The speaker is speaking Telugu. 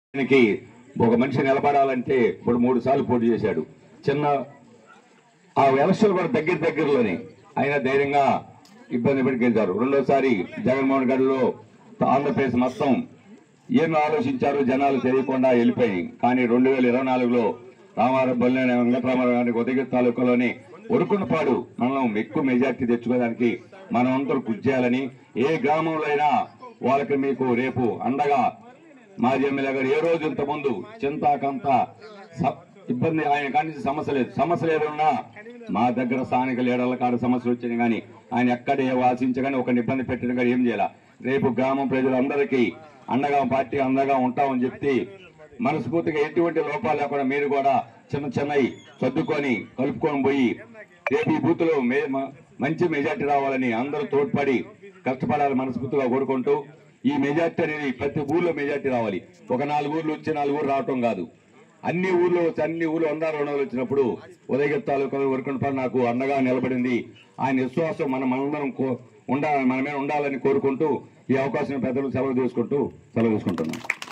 ఆయనకి ఒక మనిషి నిలబడాలంటే ఇప్పుడు మూడు సార్లు పోటీ చేశాడు చిన్న ఆ ఎలక్షన్ కూడా దగ్గర దగ్గరలోనే ఆయన ధైర్యంగా ఇబ్బంది పడి గెలిచారు రెండోసారి జగన్మోహన్ గడిలో ఆంధ్రప్రదేశ్ మొత్తం ఏం ఆలోచించారో జనాలు తెలియకుండా వెళ్ళిపోయి కానీ రెండు వేల ఇరవై నాలుగులో రామారావు బొల్లేని వెంకటరామారావు గారికి ఉదయ తాలూకాలోని ఉరుకునపాడు మనం ఎక్కువ మెజార్టీ తెచ్చుకోవడానికి మనం అందరూ కృషి చేయాలని ఏ గ్రామంలో అయినా వాళ్ళకి మీకు రేపు అండగా మాజీ ఎమ్మెల్యే గారు ఏ రోజు ఇంత ముందు చింతాకంత స- ఇబ్బంది ఆయన కానీ సమస్య లేదు సమస్యలు ఏదన్నా మా దగ్గర స్థానిక లీడర్ల కాడ సమస్యలు వచ్చినాయి కానీ ఆయన ఎక్కడ ఏ ఆశించగానే ఒక ఇబ్బంది పెట్టిన కానీ ఏం చేయాల రేపు గ్రామం ప్రజలందరికీ అండగా పార్టీ అండగా ఉంటామని చెప్తే మనస్ఫూర్తిగా ఎటువంటి లోపాలు లేకుండా మీరు కూడా చిన్న చిన్నవి సర్దుకొని కలుపుకొని పోయి రేపు ఈ బూత్ లో మంచి మెజార్టీ రావాలని అందరూ తోడ్పడి కష్టపడాలని మనస్ఫూర్తిగా కోరుకుంటూ ఈ మెజార్టీ అనేది ప్రతి ఊర్లో మెజార్టీ రావాలి ఒక నాలుగు ఊర్లు వచ్చి నాలుగు ఊర్లు రావటం కాదు అన్ని ఊర్లు వచ్చి అన్ని ఊర్లు వంద రెండు వందలు వచ్చినప్పుడు ఉదయగిరి తాలూకా వరకుంట నాకు అండగా నిలబడింది ఆయన విశ్వాసం మనం అందరం కో- ఉండాలని మన మీద ఉండాలని కోరుకుంటూ ఈ అవకాశం పెద్దలు సెలవు తీసుకుంటూ సెలవు తీసుకుంటున్నాం